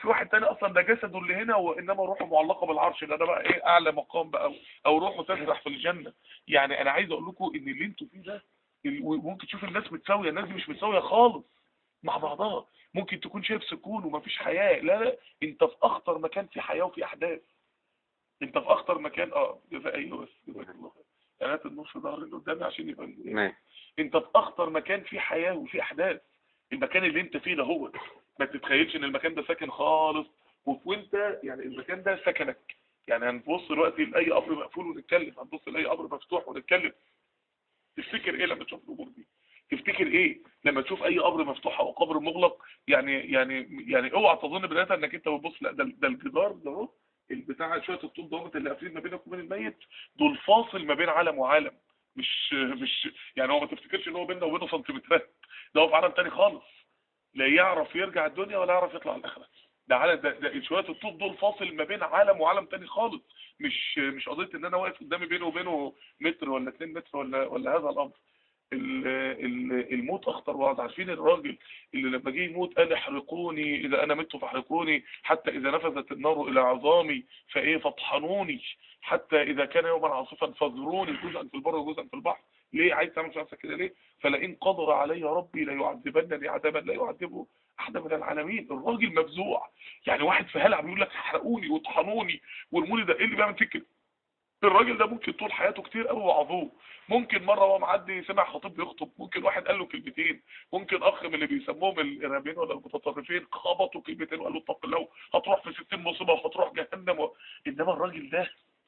في واحد تاني اصلا ده جسده اللي هنا وانما روحه معلقه بالعرش ده ده بقى ايه اعلى مقام بقى او روحه تسرح في الجنه يعني انا عايز اقول لكم ان اللي انتوا فيه ده ال- ممكن تشوف الناس متساويه الناس دي مش متساويه خالص مع بعضها ممكن تكون شايف سكون ومفيش حياه لا لا انت في اخطر مكان في حياه وفي احداث انت في اخطر مكان اه جزاك ايوه بس جزاك الله خير انا النص ظهر اللي قدامي عشان يبقى ال- ماشي انت في اخطر مكان فيه حياة وفيه احداث المكان اللي انت فيه ده هو ما تتخيلش ان المكان ده ساكن خالص وانت يعني المكان ده سكنك يعني هنبص دلوقتي لاي قبر مقفول ونتكلم هنبص لاي قبر مفتوح ونتكلم تفتكر ايه لما تشوف الامور دي تفتكر ايه لما تشوف اي قبر مفتوح او قبر مغلق يعني يعني يعني اوعى تظن بدايه انك انت بتبص لا ده ده الجدار ده اهو البتاع شويه الطوب دوت اللي قافلين ما بينك وبين الميت دول فاصل ما بين عالم وعالم مش مش يعني هو ما تفتكرش ان هو بيننا وبينه سنتيمترات ده هو في عالم تاني خالص لا يعرف يرجع الدنيا ولا يعرف يطلع الاخره ده عالم ده, ده شويه الطوب دول فاصل ما بين عالم وعالم تاني خالص مش مش قضيه ان انا واقف قدامي بينه وبينه متر ولا 2 متر ولا ولا هذا الامر ال- ال- الموت اخطر وعد عارفين الراجل اللي لما جه يموت قال احرقوني اذا انا مت فاحرقوني حتى اذا نفذت النار الى عظامي فايه فاطحنوني حتى اذا كان يوما عاصفا فاذروني جزءا في البر وجزءا في البحر ليه عايز تعمل في نفسك كده ليه فلئن قدر علي ربي ليعذبنني عذابا لا يعذبه احد من العالمين الراجل مفزوع يعني واحد في هلع بيقول لك احرقوني واطحنوني وارموني ده ايه اللي بيعمل فيك كده الراجل ده ممكن طول حياته كتير قوي وعظوه ممكن مره وهو معدي سمع خطيب بيخطب ممكن واحد قال له كلمتين ممكن اخ من اللي بيسموهم الارهابيين ولا المتطرفين خبطوا كلمتين وقالوا اتق الله هتروح في 60 مصيبه وهتروح جهنم و... انما الراجل ده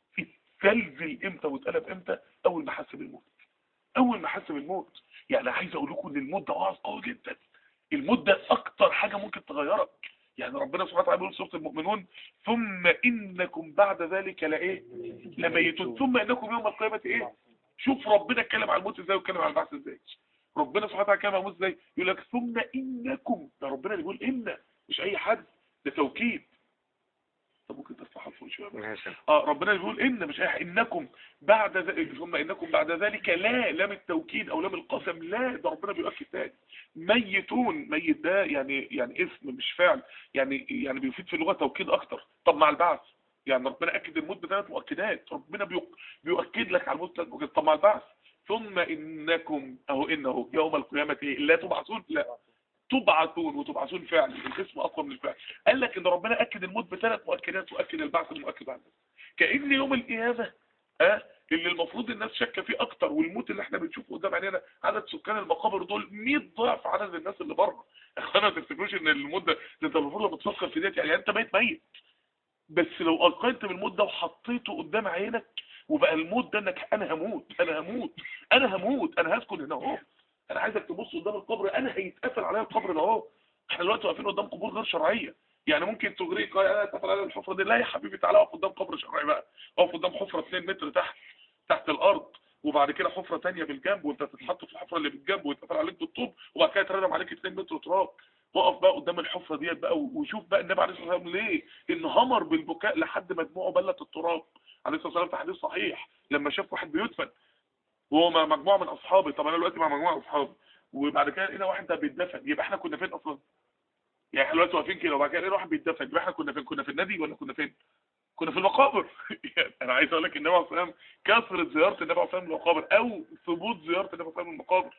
اتزلزل امتى واتقلب امتى اول ما حس بالموت اول ما حس بالموت يعني عايز اقول لكم ان الموت ده وعظ قوي جدا الموت ده اكتر حاجه ممكن تغيرك يعني ربنا سبحانه وتعالى بيقول في سوره المؤمنون ثم انكم بعد ذلك لايه لميتون ثم انكم يوم القيامه ايه شوف ربنا اتكلم عن الموت ازاي واتكلم عن البعث ازاي ربنا سبحانه وتعالى اتكلم عن الموت ازاي يقول لك ثم انكم ده ربنا اللي بيقول ان مش اي حد ده توكيد طب ممكن ترفعها فوق شويه بس. ماشي اه ربنا بيقول ان مش اي حد انكم بعد ذلك ثم انكم بعد ذلك لا لام التوكيد او لام القسم لا ده ربنا بيؤكد تاني ميتون ميت ده يعني يعني اسم مش فعل يعني يعني بيفيد في اللغه توكيد اكتر طب مع البعث يعني ربنا اكد الموت بثلاث مؤكدات ربنا بيؤ- بيؤكد لك على الموت ثلاث مؤكدات طب مع البعث ثم انكم اهو انه يوم القيامه إيه؟ لا تبعثون لا تبعثون وتبعثون فعل الاسم اقوى من الفعل قال لك ان ربنا اكد الموت بثلاث مؤكدات واكد البعث المؤكد عنه كان يوم القيامه اه اللي المفروض الناس شاكه فيه اكتر والموت اللي احنا بنشوفه قدام عينينا عدد سكان المقابر دول 100 ضعف عدد الناس اللي بره اخوانا ما تفتكروش ان الموت ده ده انت المفروض لما تفكر في ديت يعني انت ميت ميت بس لو ايقنت بالموت ده وحطيته قدام عينك وبقى الموت ده انك انا هموت انا هموت انا هموت انا هسكن هنا اهو انا عايزك تبص قدام القبر انا هيتقفل عليا القبر ده اهو احنا دلوقتي واقفين قدام قبور غير شرعيه يعني ممكن تغريك اه انا اتقفل عليا الحفره دي لا يا حبيبي تعالى اقف قدام قبر شرعي بقى اقف قدام حفره 2 متر تحت تحت الارض وبعد كده حفره تانية بالجنب وانت تتحط في الحفره اللي بالجنب ويتقفل عليك بالطوب وبعد كده يتردم عليك 2 متر تراب وقف بقى قدام الحفره ديت بقى وشوف بقى النبي عليه الصلاه والسلام ليه انهمر بالبكاء لحد ما دموعه بلت التراب عليه الصلاه والسلام في حديث صحيح لما شاف واحد بيدفن وهو مع مجموعه من اصحابه طب انا دلوقتي مع مجموعه من اصحابي وبعد كده لقينا واحد ده بيتدفن يبقى احنا كنا فين اصلا يعني احنا دلوقتي واقفين كده وبعد كده لقينا واحد بيتدفن يبقى احنا كنا فين كنا في النادي ولا كنا فين كنا في المقابر يعني انا عايز اقول لك النبي عليه الصلاه والسلام كثره زياره النبي عليه الصلاه والسلام للمقابر او ثبوت زياره النبي عليه الصلاه والسلام للمقابر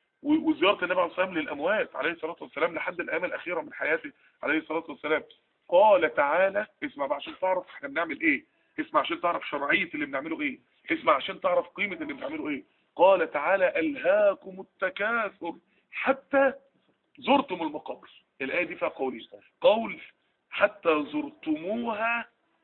و- وزياره النبي عليه الصلاه والسلام للاموات عليه الصلاه والسلام لحد الايام الاخيره من حياته عليه الصلاه والسلام قال تعالى اسمع بقى عشان تعرف احنا بنعمل ايه اسمع عشان تعرف شرعيه اللي بنعمله ايه اسمع عشان تعرف قيمه اللي بنعمله ايه قال تعالى الهاكم التكاثر حتى زرتم المقابر الايه دي فيها قولين قول حتى زرتموها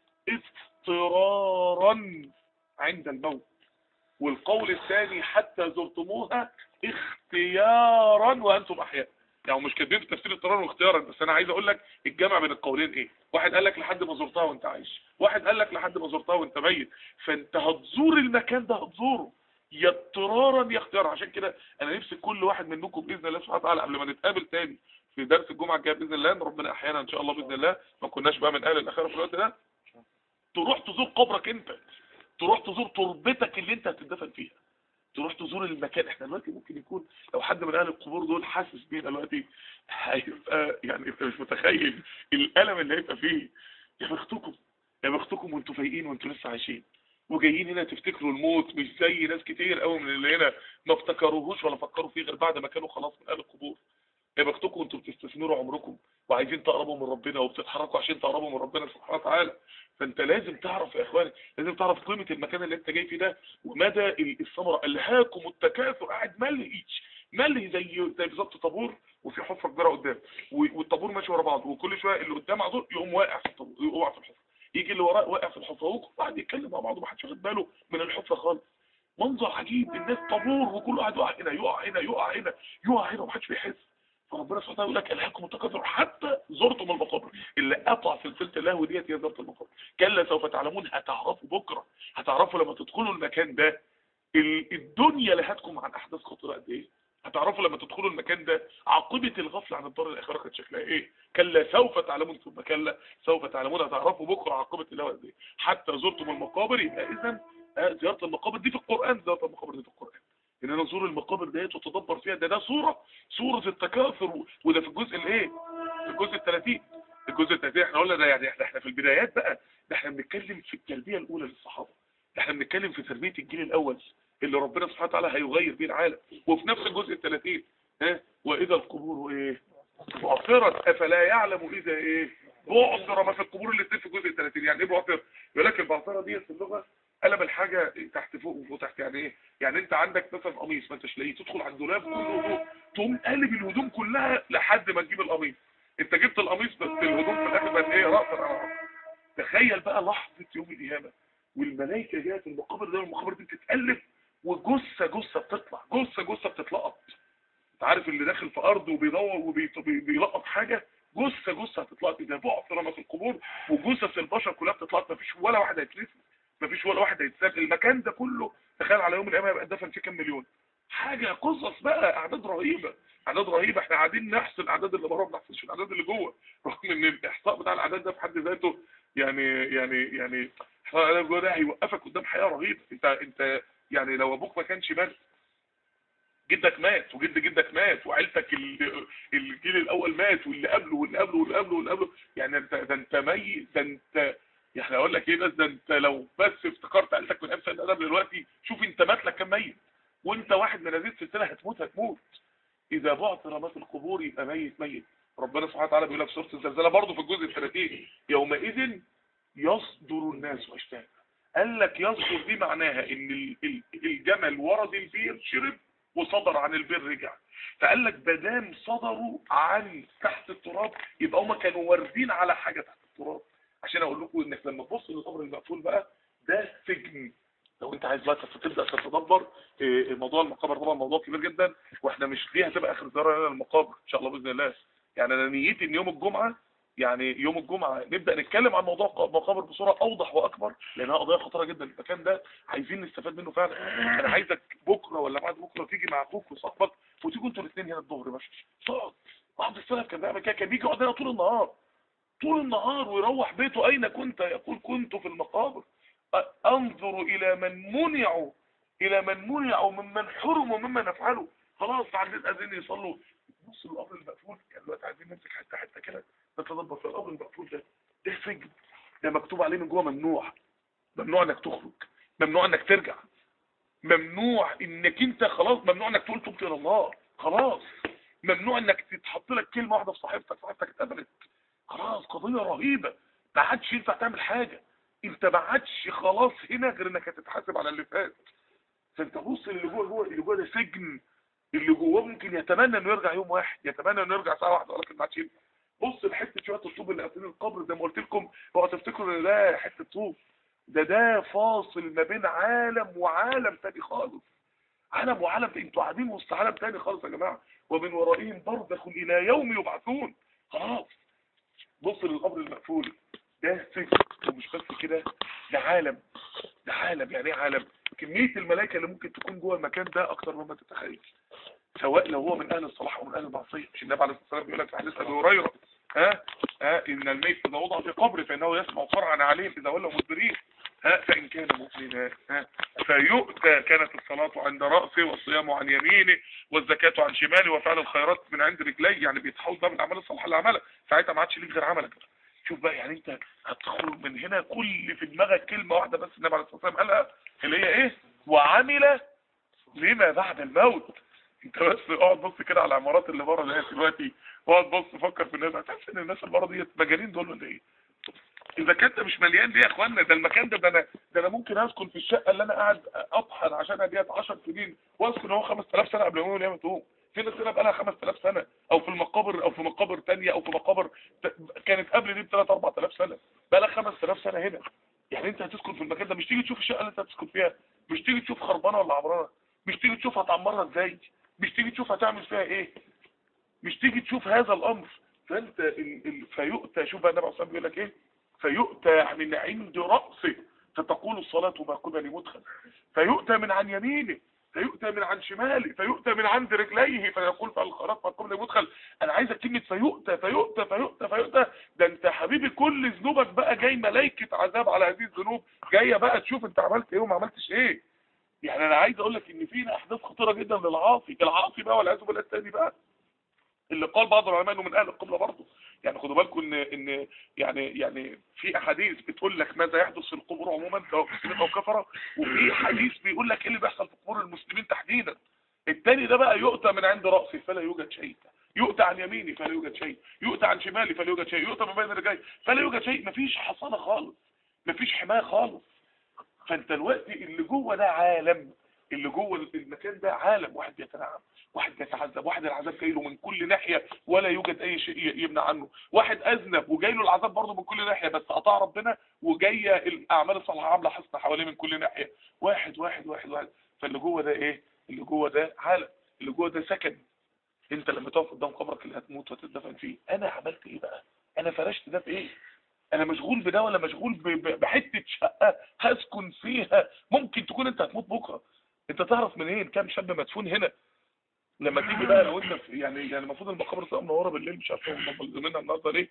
اضطرارا عند الموت والقول الثاني حتى زرتموها اختيارا وانتم احياء يعني مش كاتبين في تفسير اضطرارا واختيارا بس انا عايز اقول لك الجمع بين القولين ايه واحد قال لك لحد ما زرتها وانت عايش واحد قال لك لحد ما زرتها وانت ميت فانت هتزور المكان ده هتزوره يا اضطرارا يا اختيارا عشان كده انا نفسي كل واحد منكم باذن الله سبحانه وتعالى قبل ما نتقابل تاني في درس الجمعه الجايه باذن الله إن ربنا احيانا ان شاء الله باذن الله ما كناش بقى من اهل الاخره في الوقت ده تروح تزور قبرك انت تروح تزور تربتك اللي انت هتدفن فيها تروح تزور المكان احنا دلوقتي ممكن يكون لو حد من اهل القبور دول حاسس بينا دلوقتي هيبقى يعني انت مش متخيل الالم اللي هيبقى فيه يا بختكم يا بختكم وانتوا فايقين وانتوا لسه عايشين وجايين هنا تفتكروا الموت مش زي ناس كتير قوي من اللي هنا ما افتكروهوش ولا فكروا فيه غير بعد ما كانوا خلاص من اهل القبور يا بختكم وانتوا بتستثمروا عمركم وعايزين تقربوا من ربنا وبتتحركوا عشان تقربوا من ربنا سبحانه وتعالى فانت لازم تعرف يا اخواني لازم تعرف قيمة المكان اللي انت جاي فيه ده ومدى الثمرة الهاكم التكاثر قاعد ملهي ملهي زي زي بالظبط طابور وفي حفرة كبيرة قدام والطابور ماشي ورا بعض وكل شوية اللي قدام عذور يقوم واقع في الطابور يقع في الحفرة يجي اللي وراه واقع في الحفرة وكل واحد يتكلم مع بعض ومحدش واخد باله من الحفرة خالص منظر عجيب الناس طابور وكل واحد يقع هنا يقع هنا يقع هنا يقع هنا ومحدش بيحس فربنا سبحانه وتعالى يقول لك الهاكم التكاثر حتى زرتم المقابر اللي قطع سلسله اللهو ديت هي زرت المقابر كلا سوف تعلمون هتعرفوا بكره هتعرفوا لما تدخلوا المكان ده الدنيا لهتكم عن احداث خطيره قد ايه هتعرفوا لما تدخلوا المكان ده عاقبه الغفله عن الدار الاخره كانت شكلها ايه كلا سوف تعلمون ثم كلا سوف تعلمون هتعرفوا بكره عاقبه اللهو قد ايه حتى زرتم المقابر يبقى اذا زياره المقابر دي في القران زياره المقابر دي في القران ان انا ازور المقابر ديت وتدبر فيها ده ده صورة صورة التكاثر وده في الجزء الايه في الجزء ال 30 الجزء ال 30 احنا قلنا ده يعني احنا احنا في البدايات بقى ده احنا بنتكلم في التربية الاولى للصحابة ده احنا بنتكلم في تربية الجيل الاول اللي ربنا سبحانه وتعالى هيغير بيه العالم وفي نفس الجزء ال 30 ها واذا القبور ايه بعثرت افلا يعلم اذا ايه بعثر ما في القبور اللي في الجزء ال 30 يعني ايه بعثر يقول لك البعثره دي في اللغه قلب الحاجة تحت فوق وفوق تحت يعني ايه يعني انت عندك مثلا قميص ما انتش لاقيه تدخل على الدولاب كله فوق تقوم قالب الهدوم كلها لحد ما تجيب القميص انت جبت القميص بس الهدوم في الاخر بقت ايه راسا على راسا تخيل بقى لحظة يوم القيامة والملائكة جايه المقابر ده والمقابر دي بتتقلب وجثة جثة بتطلع جثة جثة بتتلقط انت عارف اللي داخل في ارض وبيدور وبيلقط حاجة جثة جثة هتطلع ده بعث رمى في القبور وجثث البشر كلها بتطلع مفيش ولا واحد هيتلفت مفيش ولا واحد هيتساب المكان ده كله تخيل على يوم القيامه يبقى دفن فيه كام مليون حاجه قصص بقى اعداد رهيبه اعداد رهيبه احنا قاعدين نحصي الاعداد اللي بره ما بنحصيش الاعداد اللي جوه رغم ان الاحصاء بتاع الاعداد ده في حد ذاته يعني يعني يعني احصاء الاعداد جوه ده هيوقفك قدام حياه رهيبه انت انت يعني لو ابوك ما كانش مات جدك مات وجد جدك مات وعيلتك الجيل الاول مات واللي قبله واللي قبله واللي قبله واللي قبله يعني انت ده انت ميت ده انت يعني اقول لك ايه بس ده انت لو بس افتكرت عيلتك من امثال الادب دلوقتي شوف انت مات لك كام ميت وانت واحد من هذه السلسله هتموت هتموت اذا بعثر ما في القبور يبقى ميت ميت ربنا سبحانه وتعالى بيقول لك سوره الزلزله برضه في الجزء ال 30 يومئذ يصدر الناس اشتاتا قال لك يصدر دي معناها ان الجمل ورد البير شرب وصدر عن البير رجع فقال لك بدام صدروا عن تحت التراب يبقى هم كانوا واردين على حاجه تحت التراب عشان اقول لكم انك لما تبص للقبر المقفول بقى ده سجن لو انت عايز بقى تبدا تتدبر موضوع المقابر طبعا موضوع كبير جدا واحنا مش دي هتبقى اخر زياره لنا للمقابر ان شاء الله باذن الله يعني انا نيتي ان يوم الجمعه يعني يوم الجمعة نبدأ نتكلم عن موضوع المقابر بصورة أوضح وأكبر لأنها قضية خطيرة جدا المكان ده عايزين نستفاد منه فعلا أنا عايزك بكرة ولا بعد بكرة تيجي مع أخوك وصاحبك وتيجوا أنتوا الاثنين هنا الظهر ماشي تقعد بعض السلف كان بيعمل كده كان بيجي يقعد هنا طول النهار طول النهار ويروح بيته أين كنت يقول كنت في المقابر أنظر إلى من منعوا إلى من منعوا ممن حرموا مما نفعله خلاص بعد الأذن يصلوا نص الأمر المقفول يعني دلوقتي عايزين نمسك حتة حتة كده نتدبر في الأمر المقفول ده ده سجن ده مكتوب عليه من جوه ممنوع ممنوع انك تخرج ممنوع انك ترجع ممنوع انك انت خلاص ممنوع انك تقول تبت الى الله خلاص ممنوع انك تتحط لك كلمه واحده في صحيفتك صحيفتك اتقبلت خلاص قضية رهيبة ما عادش ينفع تعمل حاجة انت ما عادش خلاص هنا غير انك هتتحاسب على اللي فات فانت بص اللي جوه جوه اللي جوه ده سجن اللي جواه ممكن يتمنى انه يرجع يوم واحد يتمنى انه يرجع ساعه واحده ولكن ما عادش ينفع بص لحته شويه الطوب اللي قافلين القبر زي ما قلت لكم اوعوا تفتكروا ان ده حته طوب ده ده فاصل ما بين عالم وعالم تاني خالص عالم وعالم انتوا قاعدين وسط عالم تاني خالص يا جماعه ومن ورائهم برزخ الى يوم يبعثون خلاص بص للقبر المقفول ده سجن ومش بس كده ده عالم ده عالم يعني ايه عالم كمية الملائكة اللي ممكن تكون جوه المكان ده اكتر مما تتخيل سواء لو هو من اهل الصلاح او من اهل المعصية مش النبي عليه الصلاة والسلام بيقول لك في حديث ابي هريرة ها ها ان الميت اذا وضع في قبر فانه يسمع صرعا عليه اذا ولوا مدبرين ها فإن كان مؤمنا ها فيؤتى كانت الصلاة عند رأسه والصيام عن يمينه والزكاة عن شماله وفعل الخيرات من عند رجليه يعني بيتحول بقى من الأعمال الصالحة اللي عملها ساعتها ما عادش ليك غير عملك شوف بقى يعني انت هتخرج من هنا كل في دماغك كلمة واحدة بس النبي عليه الصلاة والسلام قالها اللي هي ايه وعمل لما بعد الموت انت بس اقعد بص كده على العمارات اللي بره ديت دلوقتي واقعد بص فكر في الناس هتحس ان الناس اللي بره ديت مجانين دول ولا ايه اذا كنت مش مليان ليه يا اخوانا ده المكان ده ده انا ده انا ممكن اسكن في الشقه اللي انا قاعد اطحن عشانها ديت 10 سنين واسكن هو 5000 سنه قبل ما يوم القيامه تقوم في ناس هنا بقى لها 5000 سنه او في المقابر او في مقابر ثانيه او في مقابر ت- كانت قبل دي ب 3 4000 سنه بقى لها 5000 سنه هنا يعني انت هتسكن في المكان ده مش تيجي تشوف الشقه اللي انت هتسكن فيها مش تيجي تشوف خربانه ولا عمرانه مش تيجي تشوف هتعمرها ازاي مش تيجي تشوف هتعمل فيها ايه مش تيجي تشوف هذا الامر فانت ال... ال... فيؤتى شوف بقى النبي عليه الصلاه والسلام بيقول لك ايه فيؤتى يعني من عند راسه فتقول الصلاه ما قبل مدخل فيؤتى من عن يمينه فيؤتى من عن شماله فيؤتى من عند رجليه فيقول فالخلاص ما قبل مدخل انا عايزك كلمه فيؤتى فيؤتى فيؤتى فيؤتى ده انت يا حبيبي كل ذنوبك بقى جاي ملائكه عذاب على هذه الذنوب جايه بقى تشوف انت عملت ايه وما عملتش ايه يعني انا عايز اقول لك ان فينا احداث خطيره جدا للعاصي العاصي بقى والعياذ بالله الثاني بقى اللي قال بعض العلماء انه من اهل القبله برضه يعني خدوا بالكم ان ان يعني يعني في احاديث بتقول لك ماذا يحدث في القبور عموما سواء مسلمين او كفره وفي حديث بيقول لك ايه اللي بيحصل في قبور المسلمين تحديدا الثاني ده بقى يؤتى من عند راسه فلا يوجد شيء يؤتى عن يميني فلا يوجد شيء يؤتى عن شمالي فلا يوجد شيء يؤتى من بين رجلي فلا يوجد شيء مفيش حصانه خالص مفيش حمايه خالص فانت الوقت اللي جوه ده عالم اللي جوه المكان ده عالم واحد بيتنعم واحد بيتعذب واحد العذاب جاي له من كل ناحيه ولا يوجد اي شيء ي- يمنع عنه واحد اذنب وجاي له العذاب برضه من كل ناحيه بس اطاع ربنا وجايه الاعمال الصالحه عامله حصن حواليه من كل ناحيه واحد واحد واحد واحد فاللي جوه ده ايه اللي جوه ده عالم اللي جوه ده سكن انت لما تقف قدام قبرك اللي هتموت وتدفن فيه انا عملت ايه بقى انا فرشت ده بايه انا مشغول بده ولا مشغول ب- ب- بحته شقه هسكن فيها ممكن تكون انت هتموت بكره انت تعرف منين كام شاب مدفون هنا لما تيجي بقى لو انت في- يعني يعني المفروض المقابر تبقى منوره بالليل مش عارف هم ملزمينها النهارده ليه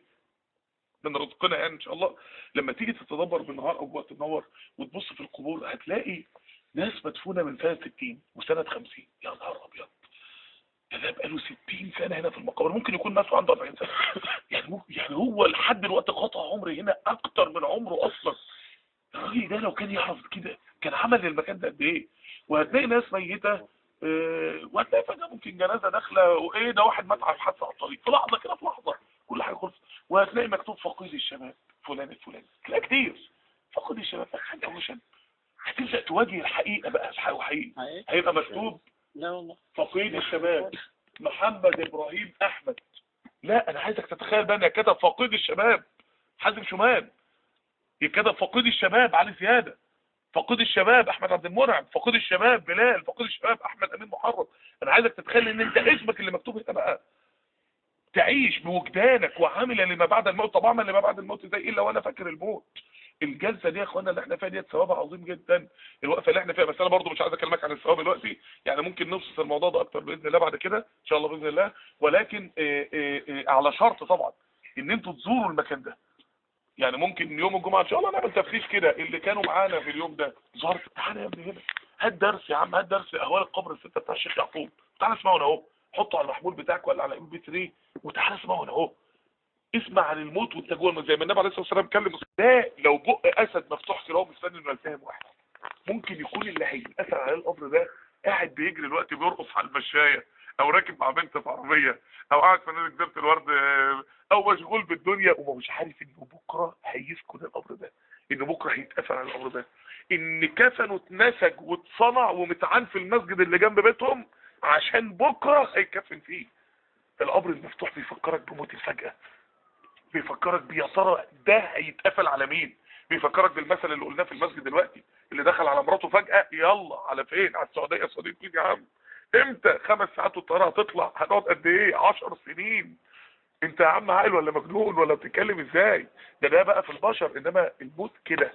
من رزقنا يعني ان شاء الله لما تيجي تتدبر بالنهار او بوقت النهار وتبص في القبور هتلاقي ناس مدفونه من سنه 60 وسنه 50 يا نهار ابيض ده ده بقاله 60 سنه هنا في المقابر ممكن يكون مات عنده 40 سنه يعني ممكن يعني هو لحد دلوقتي قطع عمر هنا اكتر من عمره اصلا الراجل ده لو كان يعرف كده كان عمل للمكان ده قد ايه وهتلاقي ناس ميته آه، وهتلاقي فجاه ممكن جنازه داخله وايه ده واحد مات على حادثه على الطريق في لحظه كده في لحظه كل حاجه خلصت وهتلاقي مكتوب فقيد الشباب فلان الفلاني تلاقي كتير فقيد الشباب ده حاجه وشن هتبدا تواجه الحقيقه بقى الحقيقه وحقيقي هيبقى مكتوب لا والله فقيد الشباب محمد ابراهيم احمد لا انا عايزك تتخيل بقى ان كتب فقيد الشباب حازم شمال يتكتب فقيد الشباب علي زياده فقيد الشباب احمد عبد المنعم فقيد الشباب بلال فقيد الشباب احمد امين محرم انا عايزك تتخيل ان انت اسمك اللي مكتوب هنا بقى تعيش بوجدانك وعامل لما بعد الموت طب اعمل لما بعد الموت ازاي الا وانا فاكر الموت الجلسه دي يا اخوانا اللي احنا فيها ديت ثوابها عظيم جدا الوقفه اللي احنا فيها بس انا برضو مش عايز اكلمك عن الثواب دلوقتي يعني ممكن نبسط الموضوع ده اكتر باذن الله بعد كده ان شاء الله باذن الله ولكن اه اه اه على شرط طبعا ان انتوا تزوروا المكان ده يعني ممكن يوم الجمعه ان شاء الله نعمل تفتيش كده اللي كانوا معانا في اليوم ده زارت تعالى يا ابني هنا هات درس يا عم هات درس اهوال القبر السته بتاع الشيخ يعقوب تعالى اسمعه هنا اهو حطه على المحمول بتاعك ولا على ام بي 3 وتعالى اسمعه هنا اهو اسمع عن الموت وانت جوه الموت. زي ما النبي عليه الصلاه والسلام كلم ده لو بق اسد مفتوح كده هو مستني انه يلتهم واحد ممكن يكون اللي هيتاثر على القبر ده قاعد بيجري دلوقتي بيرقص على المشايه او راكب مع بنت في عربيه او قاعد في نادي جزيره الورد آه، او مشغول بالدنيا ومش عارف انه بكره هيسكن القبر ده ان بكره هيتقفل على القبر ده ان كفنه اتنسج واتصنع ومتعان في المسجد اللي جنب بيتهم عشان بكره هيكفن فيه القبر المفتوح بيفكرك بموت الفجأة بيفكرك بيا ترى ده هيتقفل على مين بيفكرك بالمثل اللي قلناه في المسجد دلوقتي اللي دخل على مراته فجأة يلا على فين على السعودية السعودية فين يا عم امتى خمس ساعات والطيارة هتطلع هنقعد قد ايه عشر سنين انت يا عم عاقل ولا مجنون ولا بتتكلم ازاي ده ده بقى في البشر انما الموت كده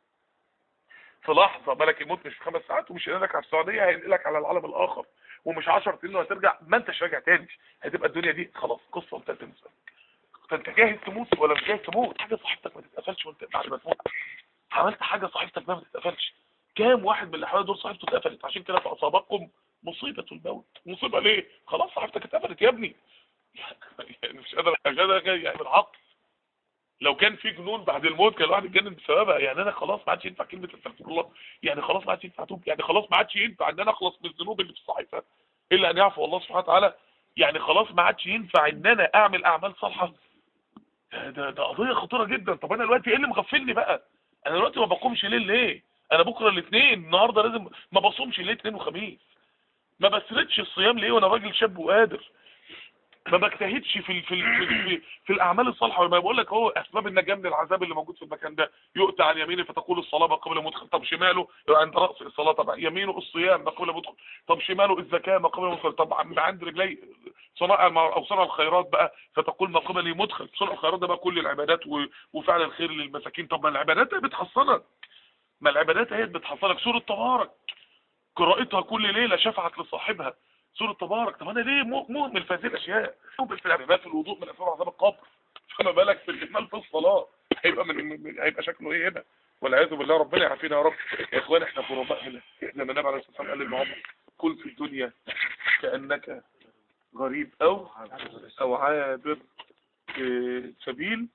في لحظة ملك الموت مش في خمس ساعات ومش هينقلك على السعودية هينقلك على العالم الآخر ومش 10 سنين وهترجع ما انتش راجع تاني هتبقى الدنيا دي خلاص قصة وانتهت بالنسبة لك فانت جاهز تموت ولا مش جاهز تموت حاجة صحتك ما تتقفلش وانت بعد ما تموت عملت حاجه صحيفتك ما تتقفلش كام واحد من اللي حوالي دول صحيفته اتقفلت عشان كده فاصابكم مصيبه الموت مصيبه ليه خلاص صحيفتك اتقفلت يا ابني يعني مش قادر مش قادر يعني بالعقل لو كان في جنون بعد الموت كان الواحد يتجنن بسببها يعني انا خلاص ما عادش ينفع كلمه استغفر الله يعني خلاص ما عادش ينفع اتوب يعني خلاص ما عادش ينفع ان انا اخلص من الذنوب اللي في الصحيفه الا ان يعفو الله سبحانه وتعالى يعني خلاص ما عادش ينفع ان انا اعمل اعمال صالحه ده ده, ده قضيه خطيره جدا طب انا دلوقتي ايه اللي مغفلني بقى انا دلوقتي ما بقومش ليه ليه انا بكره الاثنين النهارده لازم ما بصومش ليه اثنين وخميس ما بسردش الصيام ليه وانا راجل شاب وقادر ما بجتهدش في ال في ال في, في, في الاعمال الصالحه وما بقول لك هو اسباب النجاه من العذاب اللي موجود في المكان ده يؤتى عن يمينه فتقول الصلاه ما قبل مدخل طب شماله عند راس الصلاه طب يمينه الصيام ما قبل مدخل طب شماله الزكاه ما قبل مدخل طب عند رجلي صناع او صنع الخيرات بقى فتقول ما قبل مدخل صنع الخيرات ده بقى كل العبادات وفعل الخير للمساكين طب ما العبادات هي بتحصنك ما العبادات هي بتحصنك سوره تبارك قراءتها كل ليله شفعت لصاحبها سورة تبارك طب انا ليه مؤمن في هذه الاشياء مؤمن في العبادات في الوضوء من اسباب عذاب القبر فما بالك في الاهمال في الصلاه هيبقى من هيبقى شكله ايه هنا والعياذ بالله ربنا يعافينا يا رب يا اخوان احنا غرباء هنا احنا النبي عليه الصلاه والسلام قال للمعمر كل في الدنيا كانك غريب او او عابر سبيل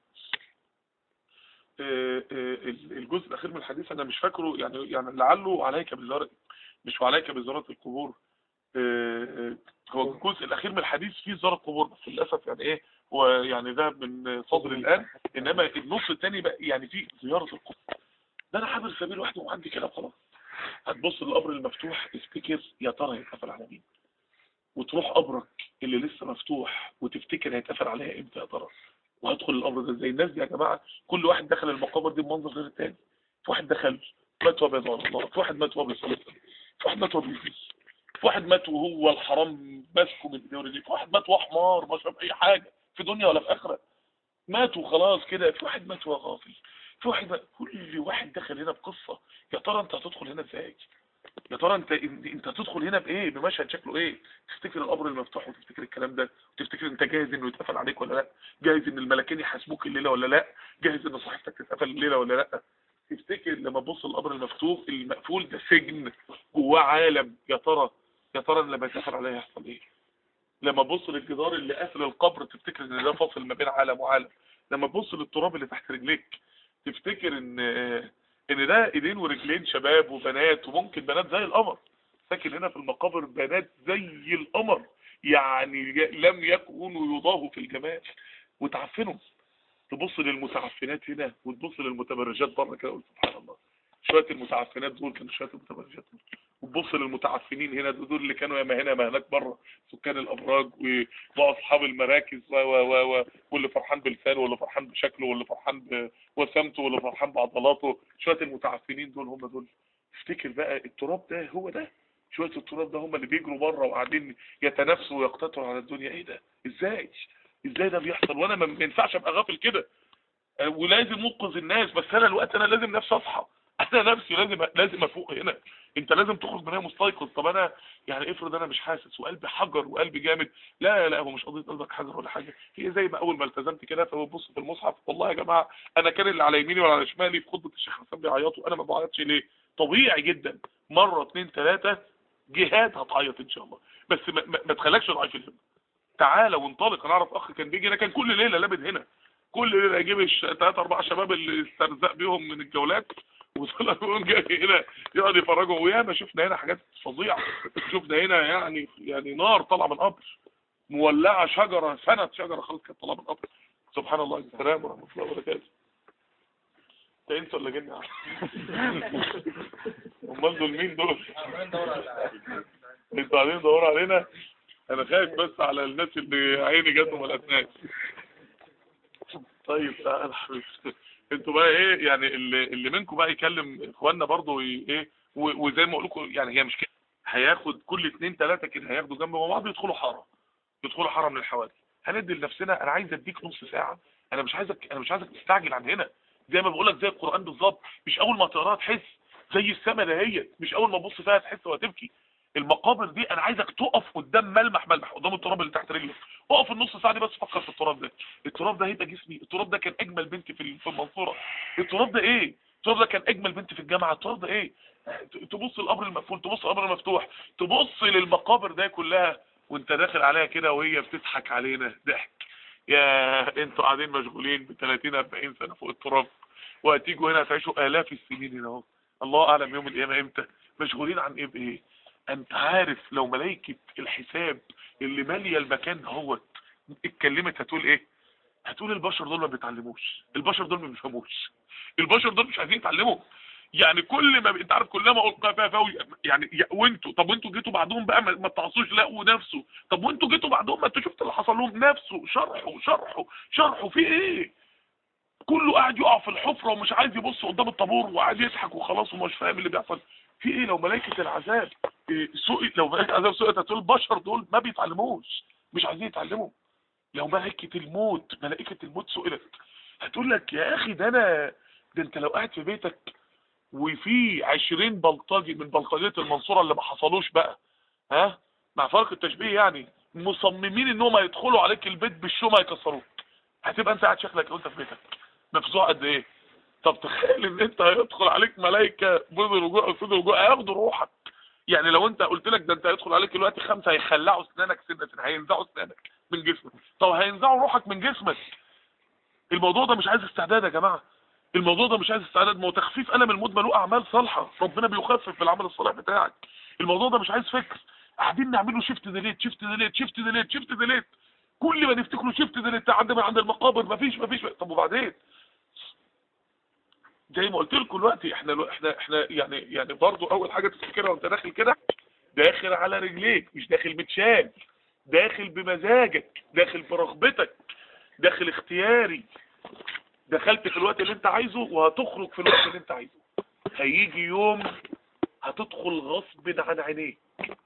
الجزء الاخير من الحديث انا مش فاكره يعني يعني لعله عليك بزياره مش عليك بزياره القبور هو الجزء الاخير من الحديث فيه زيارة قبور بس للاسف يعني ايه هو يعني ده من صدر الان انما النص الثاني بقى يعني فيه زيارة القبور ده انا حابر سبيل واحد وعندي كده خلاص هتبص للقبر المفتوح تفتكر يا ترى هيتقفل على مين وتروح قبرك اللي لسه مفتوح وتفتكر هيتقفل عليها امتى يا ترى وهدخل القبر ده زي الناس دي يا جماعه كل واحد دخل المقابر دي بمنظر غير الثاني في واحد دخل مات وابيض على الله في واحد مات وابيض في واحد مات وابيض في واحد مات وهو الحرام ماسكه من ايديه ورجليه في واحد مات وحمار ما شاف اي حاجه في دنيا ولا في اخره مات وخلاص كده في واحد مات وهو غافل في واحد مات. كل واحد دخل هنا بقصه يا ترى انت هتدخل هنا ازاي يا ترى انت انت هتدخل هنا بايه بمشهد شكله ايه تفتكر القبر المفتوح وتفتكر الكلام ده وتفتكر انت جاهز انه يتقفل عليك ولا لا جاهز ان الملكين يحاسبوك الليله ولا لا جاهز ان صحيفتك تتقفل الليله ولا لا تفتكر لما تبص القبر المفتوح المقفول ده سجن جواه عالم يا ترى يا ترى لما يتقفل عليها يحصل ايه لما تبص للجدار اللي قافل القبر تفتكر ان ده فاصل ما بين عالم وعالم لما تبص للتراب اللي تحت رجليك تفتكر ان ان ده ايدين ورجلين شباب وبنات وممكن بنات زي القمر ساكن هنا في المقابر بنات زي القمر يعني لم يكونوا يضاهوا في الجمال وتعفنوا تبص للمتعفنات هنا وتبص للمتبرجات بره كده قول سبحان الله شويه المتعفنات دول كانوا شويه المتبرجات دول وتبص للمتعفنين هنا دول اللي كانوا ياما هنا ما هناك بره سكان الابراج واصحاب المراكز و و و واللي فرحان بلسانه واللي فرحان بشكله واللي فرحان بوسامته واللي فرحان بعضلاته شويه المتعفنين دول هم دول تفتكر بقى التراب ده هو ده شويه التراب ده هم اللي بيجروا بره وقاعدين يتنافسوا ويقتطعوا على الدنيا ايه ده ازاي ازاي ده بيحصل وانا ما ينفعش ابقى غافل كده ولازم انقذ الناس بس انا الوقت انا لازم نفسي اصحى انا نفسي لازم لازم افوق هنا انت لازم تخرج من هنا مستيقظ طب انا يعني افرض انا مش حاسس وقلبي حجر وقلبي جامد لا لا هو مش قضيه قلبك حجر ولا حاجه هي زي ما اول ما التزمت كده فببص في المصحف والله يا جماعه انا كان اللي على يميني ولا على شمالي في خطبه الشيخ حسن بيعيطوا انا ما بعيطش ليه طبيعي جدا مره اثنين ثلاثه جهاد هتعيط ان شاء الله بس ما, ما, ما تخليكش ضعيف الهمه تعالى وانطلق انا اعرف اخ كان بيجي هنا كان كل ليله لابد هنا كل ليله يجيب الثلاث اربع شباب اللي استرزق بيهم من الجولات وطلع يقوم جاي هنا يقعد يفرجوا وياما شفنا هنا حاجات فظيعه شفنا هنا يعني يعني نار طالعه من قبر مولعه شجره سنه شجره خالص كانت طالعه من قبر سبحان الله السلام ورحمه الله وبركاته ده انت ولا جن امال دول مين دول انتوا قاعدين تدوروا علينا انا خايف بس على الناس اللي عيني جت وما لقيتناش طيب تعالى حبيبي انتوا بقى ايه يعني اللي, اللي منكم بقى يكلم اخواننا برضه ايه وزي ما اقول لكم يعني هي مش كده هياخد كل اثنين ثلاثه كده هياخدوا جنب بعض يدخلوا حاره يدخلوا حاره من الحوادث هندي لنفسنا انا عايز اديك نص ساعه انا مش عايزك انا مش عايزك تستعجل عن هنا زي ما بقول لك زي القران بالظبط مش اول ما تقراها تحس زي السما دهيت مش اول ما تبص فيها تحس وهتبكي المقابر دي انا عايزك تقف قدام ملمح ملمح قدام التراب اللي تحت رجلك اقف النص ساعه دي بس فكر في التراب ده التراب ده هيبقى جسمي التراب ده كان اجمل بنت في في المنصوره التراب ده ايه الطرد ده كان اجمل بنت في الجامعه الطرد ايه تبص القبر المقفول تبص القبر المفتوح تبص للمقابر ده كلها وانت داخل عليها كده وهي بتضحك علينا ضحك يا انتوا قاعدين مشغولين ب 30 40 سنه فوق التراب وهتيجوا هنا تعيشوا الاف السنين هنا اهو الله اعلم يوم القيامه امتى مشغولين عن ايه بايه انت عارف لو ملائكه الحساب اللي ماليه المكان هوت اتكلمت هتقول ايه هتقول البشر دول ما بيتعلموش البشر دول ما بيفهموش البشر دول مش عايزين يتعلموا يعني كل ما انت عارف كلما القى فيها فوي يعني وانتوا طب وانتوا جيتوا بعدهم بقى ما تعصوش لقوا نفسه طب وانتوا جيتوا بعدهم ما انتوا شفتوا اللي حصل لهم نفسه شرحوا شرحوا شرحوا في ايه كله قاعد يقع في الحفره ومش عايز يبص قدام الطابور وقاعد يضحك وخلاص ومش فاهم اللي بيحصل في ايه لو ملائكه العذاب إيه سئل لو ملائكه العذاب سئلت هتقول البشر دول ما بيتعلموش مش عايزين يتعلموا لو ملائكه الموت ملائكه الموت سئلت هتقول لك يا اخي ده انا ده انت لو قاعد في بيتك وفي 20 بلطجي من بلطجيه المنصوره اللي ما حصلوش بقى ها مع فرق التشبيه يعني مصممين انهم هيدخلوا عليك البيت بالشومه يكسروك هتبقى انت قاعد شكلك وانت في بيتك مفزوع قد ايه طب تخيل ان انت هيدخل عليك ملائكه بيض الرجوع وسود الرجوع هياخدوا روحك يعني لو انت قلت لك ده انت هيدخل عليك دلوقتي خمسه هيخلعوا اسنانك سنه هينزعوا اسنانك من جسمك طب هينزعوا روحك من جسمك الموضوع ده مش عايز استعداد يا جماعه الموضوع ده مش عايز استعداد ما هو تخفيف الم الموت له اعمال صالحه ربنا بيخفف في العمل الصالح بتاعك الموضوع ده مش عايز فكر قاعدين نعمل له شيفت ديليت شيفت ديليت شيفت ديليت شيفت ديليت كل ما نفتكره شيفت ديليت عندنا عند المقابر مفيش مفيش طب وبعدين زي ما قلت لكم دلوقتي احنا احنا احنا يعني يعني برضه اول حاجه تفتكرها وانت داخل كده داخل على رجليك مش داخل متشال داخل بمزاجك داخل برغبتك داخل اختياري دخلت في الوقت اللي انت عايزه وهتخرج في الوقت اللي انت عايزه هيجي يوم هتدخل غصب عن عينيك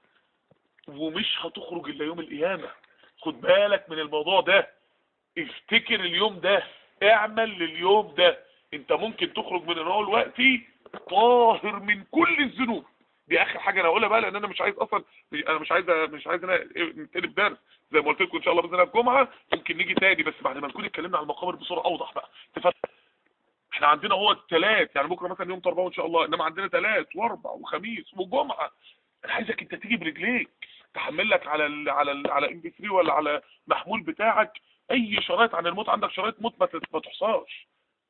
ومش هتخرج الا يوم القيامة خد بالك من الموضوع ده افتكر اليوم ده اعمل لليوم ده انت ممكن تخرج من النار دلوقتي طاهر من كل الذنوب دي اخر حاجه انا اقولها بقى لان انا مش عايز اصلا انا مش عايز مش عايز انا نتقلب درس زي ما قلت لكم ان شاء الله باذن الله الجمعه ممكن نيجي تاني بس بعد ما نكون اتكلمنا على المقابر بصوره اوضح بقى تفهم احنا عندنا هو الثلاث يعني بكره مثلا يوم تربيه ان شاء الله انما عندنا ثلاث واربع وخميس وجمعه انا عايزك انت تيجي برجليك تحمل لك على ال على ال على ام بي 3 ولا على محمول بتاعك اي شرايط عن الموت عندك شرايط موت ما تحصاش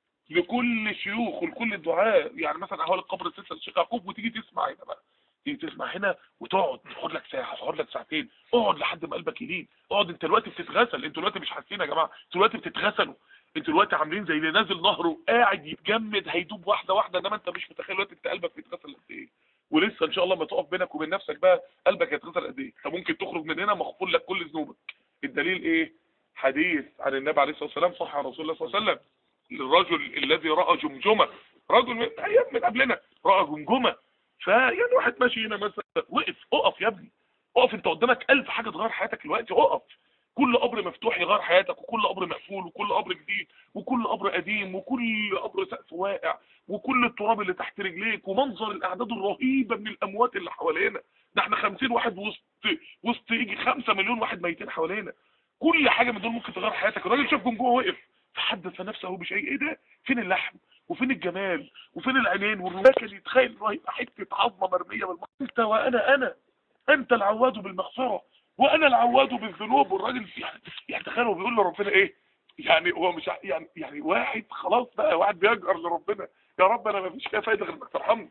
لكل شيوخ ولكل الدعاء يعني مثلا اهوال القبر السلسله الشيخ يعقوب وتيجي تسمع هنا بقى تيجي تسمع هنا وتقعد تقعد لك ساعه تقعد لك ساعتين اقعد لحد ما قلبك يلين اقعد انت دلوقتي بتتغسل انتوا دلوقتي مش حاسين يا جماعه انتوا دلوقتي بتتغسلوا انتوا دلوقتي عاملين زي اللي نازل نهره قاعد يتجمد هيدوب واحده واحده انما انت مش متخيل دلوقتي انت قلبك بيتغسل قد ايه ولسه ان شاء الله ما تقف بينك وبين نفسك بقى قلبك هيتغسل قد ايه انت ممكن تخرج من هنا مغفور لك كل ذنوبك الدليل ايه حديث عن النبي عليه الصلاه والسلام صح عن رسول الله صلى الله عليه وسلم للرجل الذي راى جمجمه رجل من ايام من قبلنا راى جمجمه فيعني واحد ماشي هنا مثلا وقف اقف يا ابني اقف انت قدامك ألف حاجه تغير حياتك دلوقتي اقف كل قبر مفتوح يغير حياتك وكل قبر مقفول وكل قبر جديد وكل قبر قديم وكل قبر سقف واقع وكل التراب اللي تحت رجليك ومنظر الاعداد الرهيبه من الاموات اللي حوالينا ده احنا 50 واحد وسط وسط يجي 5 مليون واحد ميتين حوالينا كل حاجه من دول ممكن تغير حياتك الراجل شاف جنجوه وقف فحدث نفسه بشيء ايه ده فين اللحم وفين الجمال وفين العينين والرواية كان يتخيل انه هيبقى حته عظمه مرميه بالمغفره انت وانا انا انت العواد بالمغفره وانا العواد بالذنوب والراجل يعني يعني تخيل هو بيقول لربنا ايه يعني هو مش يعني يعني واحد خلاص بقى واحد بيجأر لربنا يا رب انا ما فيش فيها فايده غير انك ترحمني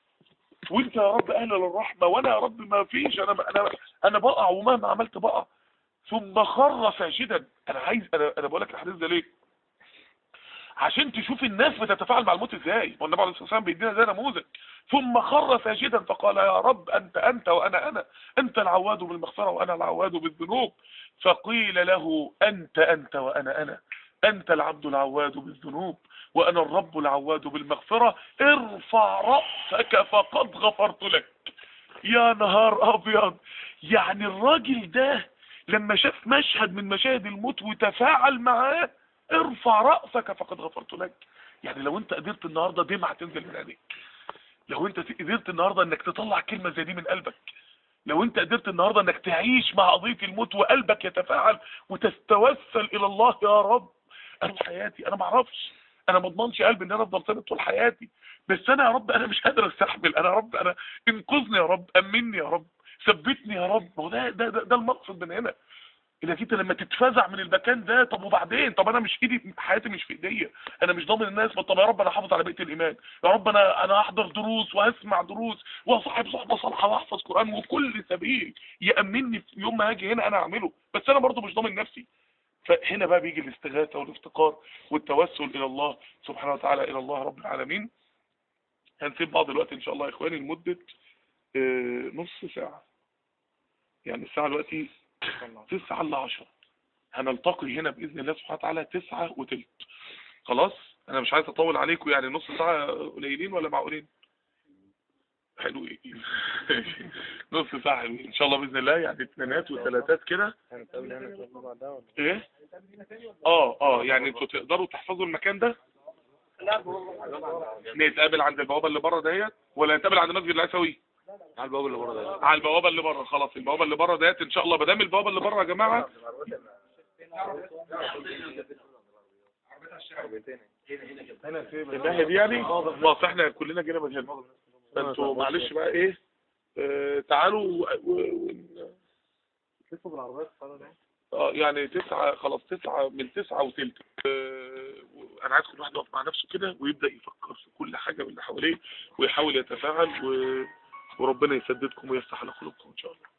وانت يا رب اهل للرحمه وانا يا رب ما فيش انا انا انا بقع ومهما عملت بقع ثم خر ساجدا انا عايز انا انا بقول لك الحديث ده ليه عشان تشوف الناس بتتفاعل مع الموت ازاي والنبي عليه الصلاه والسلام بيدينا ده نموذج ثم خر ساجدا فقال يا رب انت انت وانا انا انت العواد بالمغفره وانا العواد بالذنوب فقيل له انت انت وانا انا انت العبد العواد بالذنوب وانا الرب العواد بالمغفره ارفع راسك فقد غفرت لك يا نهار ابيض يعني الراجل ده لما شاف مشهد من مشاهد الموت وتفاعل معاه ارفع رأسك فقد غفرت لك يعني لو انت قدرت النهاردة دمعة تنزل من عينيك لو انت قدرت النهاردة انك تطلع كلمة زي دي من قلبك لو انت قدرت النهاردة انك تعيش مع قضية الموت وقلبك يتفاعل وتستوسل الى الله يا رب انا حياتي انا معرفش انا ما اضمنش يا قلبي ان انا افضل ثابت طول حياتي بس انا يا رب انا مش قادر استحمل انا يا رب انا انقذني يا رب امني يا رب ثبتني يا رب ما هو ده ده ده, ده المقصد من هنا انك انت لما تتفزع من المكان ده طب وبعدين طب انا مش ايدي حياتي مش في ايديا انا مش ضامن الناس طب يا رب انا احافظ على بيئه الايمان يا رب انا انا هحضر دروس وهسمع دروس واصاحب صحبه صالحه واحفظ قران وكل سبيل يامنني في يوم ما هاجي هنا انا اعمله بس انا برضو مش ضامن نفسي فهنا بقى بيجي الاستغاثه والافتقار والتوسل الى الله سبحانه وتعالى الى الله رب العالمين هنسيب بعض الوقت ان شاء الله يا اخواني لمده آه، نص ساعه يعني الساعه دلوقتي تسعة إلا عشرة هنلتقي هنا بإذن الله سبحانه وتعالى تسعة وتلت خلاص أنا مش عايز أطول عليكم يعني نص ساعة قليلين ولا معقولين حلوين نص ساعة حلوين إن شاء الله بإذن الله يعني اثنينات وثلاثات كده هنتقابل هنا ان شاء الله بعدها ولا إيه آه آه يعني أنتوا تقدروا تحفظوا المكان ده نتقابل عند البوابة اللي بره ديت ولا نتقابل عند مسجد العيسوي على الباب اللي بره ده على البوابة اللي بره خلاص البوابة اللي بره ديت إن شاء الله ما دام البوابة اللي بره يا جماعة هنا في الناحية دي يعني خلاص احنا كلنا جينا من هنا فانتوا معلش بقى ايه اه تعالوا و... و... و... لسه بالعربيات خلاص اه يعني تسعة خلاص تسعة من تسعة وتلت اه انا عايز كل واحد يقف مع نفسه كده ويبدأ يفكر في كل حاجة من اللي حواليه ويحاول يتفاعل و... وربنا يسددكم ويفتح على قلوبكم ان شاء الله